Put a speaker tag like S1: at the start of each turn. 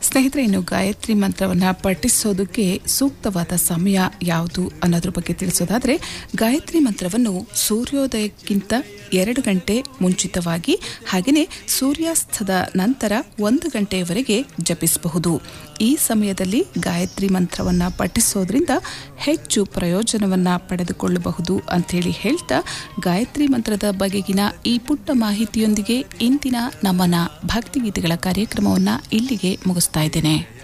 S1: ಸ್ನೇಹಿತರೆ ಇನ್ನು ಗಾಯತ್ರಿ ಮಂತ್ರವನ್ನು ಪಠಿಸೋದಕ್ಕೆ ಸೂಕ್ತವಾದ ಸಮಯ ಯಾವುದು ಅನ್ನೋದ್ರ ಬಗ್ಗೆ ತಿಳಿಸೋದಾದ್ರೆ ಗಾಯತ್ರಿ ಮಂತ್ರವನ್ನು ಸೂರ್ಯೋದಯಕ್ಕಿಂತ ಎರಡು ಗಂಟೆ ಮುಂಚಿತವಾಗಿ ಹಾಗೆಯೇ ಸೂರ್ಯಾಸ್ತದ ನಂತರ ಒಂದು ಗಂಟೆಯವರೆಗೆ ಜಪಿಸಬಹುದು ಈ ಸಮಯದಲ್ಲಿ ಗಾಯತ್ರಿ ಮಂತ್ರವನ್ನು ಪಠಿಸೋದ್ರಿಂದ ಹೆಚ್ಚು ಪ್ರಯೋಜನವನ್ನು ಪಡೆದುಕೊಳ್ಳಬಹುದು ಅಂಥೇಳಿ ಹೇಳ್ತಾ ಗಾಯತ್ರಿ ಮಂತ್ರದ ಬಗೆಗಿನ ಈ ಪುಟ್ಟ ಮಾಹಿತಿಯೊಂದಿಗೆ ಇಂದಿನ ನಮನ ಭಕ್ತಿಗೀತೆಗಳ ಕಾರ್ಯಕ್ರಮವನ್ನು ಇಲ್ಲಿಗೆ ಮುಗಿಸ್ತಾ ಇದ್ದೇನೆ